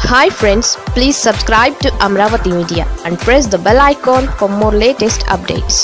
hi friends please subscribe to Amaravati media and press the bell icon for more latest updates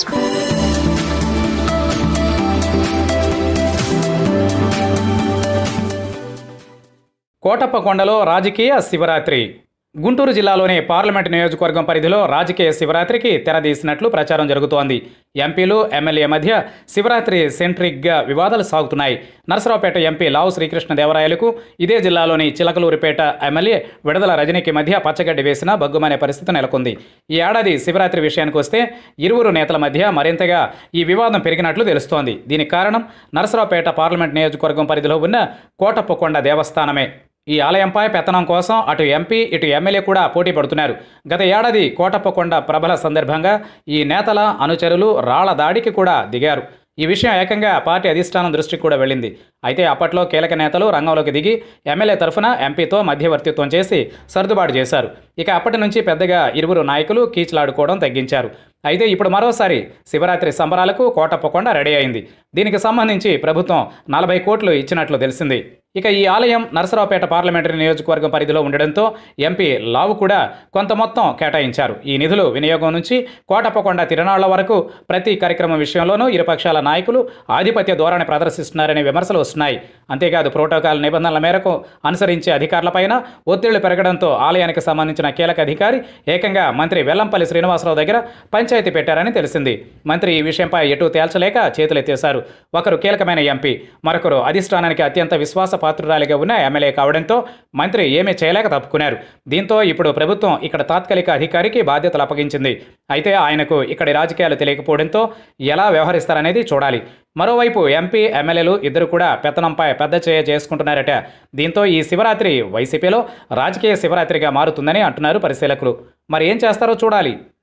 కోటప్పకొండలో రాజకీయ శివరాత్రి గుంటూరు జిల్లాలోని parliament నియోజకవర్గం పరిధిలో రాజకీయ శివరాత్రికి తెరదీసినట్లు ప్రచారం జరుగుతోంది ఎంపీలు ఎమ్మెల్యే మధ్య శివరాత్రి సెంట్రిక్గా వివాదాలు సాగుతున్నాయి నరసరావుపేట ఎంపీ లావు శ్రీకృష్ణదేవరాయలకు ఇదే జిల్లాలోని చిలకలూరిపేట ఎమ్మెల్యే విడదల రజనీకి మధ్య పచ్చగడ్డి వేసిన బగ్గుమనే పరిస్థితి నెలకొంది ఈ ఏడాది శివరాత్రి విషయానికి వస్తే ఇరువురు నేతల మధ్య మరింతగా ఈ వివాదం పెరిగినట్లు తెలుస్తోంది దీనికి కారణం నరసరావుపేట పార్లమెంట్ నియోజకవర్గం పరిధిలో ఉన్న కోటప్పకొండ దేవస్థానమే ఈ ఆలయంపై పెత్తనం కోసం అటు ఎంపీ ఇటు ఎమ్మెల్యే కూడా పోటీ పడుతున్నారు గత ఏడాది కోటప్పకొండ ప్రభల సందర్భంగా ఈ నేతల అనుచరులు రాళ్ల దాడికి కూడా దిగారు ఈ విషయం ఏకంగా పార్టీ అధిష్టానం దృష్టికి కూడా వెళ్ళింది అయితే అప్పట్లో కీలక నేతలు రంగంలోకి దిగి ఎమ్మెల్యే తరఫున ఎంపీతో మధ్యవర్తిత్వం చేసి సర్దుబాటు చేశారు ఇక అప్పటి నుంచి పెద్దగా ఇరువురు నాయకులు కీచులాడుకోవడం తగ్గించారు అయితే ఇప్పుడు మరోసారి శివరాత్రి సంబరాలకు కోటప్పకొండ రెడీ అయింది దీనికి సంబంధించి ప్రభుత్వం నలభై కోట్లు ఇచ్చినట్లు తెలిసింది ఇక ఈ ఆలయం నరసరావుపేట పార్లమెంటరీ నియోజకవర్గం పరిధిలో ఉండడంతో ఎంపీ లావు కూడా కొంత మొత్తం కేటాయించారు ఈ నిధులు వినియోగం నుంచి కోటప్పకొండ తిరునాళ్ల వరకు ప్రతి కార్యక్రమం విషయంలోనూ ఇరుపక్షాల నాయకులు ఆధిపత్య ధోరణి ప్రదర్శిస్తున్నారనే విమర్శలు వస్తున్నాయి అంతేకాదు ప్రోటోకాల్ నిబంధనల మేరకు అనుసరించే అధికారులపైన ఒత్తిళ్లు పెరగడంతో ఆలయానికి సంబంధించిన కీలక అధికారి ఏకంగా మంత్రి వెల్లంపల్లి శ్రీనివాసరావు దగ్గర పంచాయతీ పెట్టారని తెలిసింది మంత్రి ఈ విషయంపై ఎటు తేల్చలేక చేతులెత్తేశారు ఒకరు కీలకమైన ఎంపీ మరొకరు అధిష్టానానికి అత్యంత విశ్వాస పాత్రురాలిగా ఉన్న ఎమ్మెల్యే కావడంతో మంత్రి ఏమీ చేయలేక తప్పుకున్నారు దీంతో ఇప్పుడు ప్రభుత్వం ఇక్కడ తాత్కాలిక అధికారికి బాధ్యతలు అప్పగించింది అయితే ఆయనకు ఇక్కడి రాజకీయాలు తెలియకపోవడంతో ఎలా వ్యవహరిస్తారనేది చూడాలి మరోవైపు ఎంపీ ఎమ్మెల్యేలు ఇద్దరు కూడా పెత్తనంపై పెద్ద చేయ చేసుకుంటున్నారట దీంతో ఈ శివరాత్రి వైసీపీలో రాజకీయ శివరాత్రిగా మారుతుందని అంటున్నారు పరిశీలకులు మరి ఏం చేస్తారో చూడాలి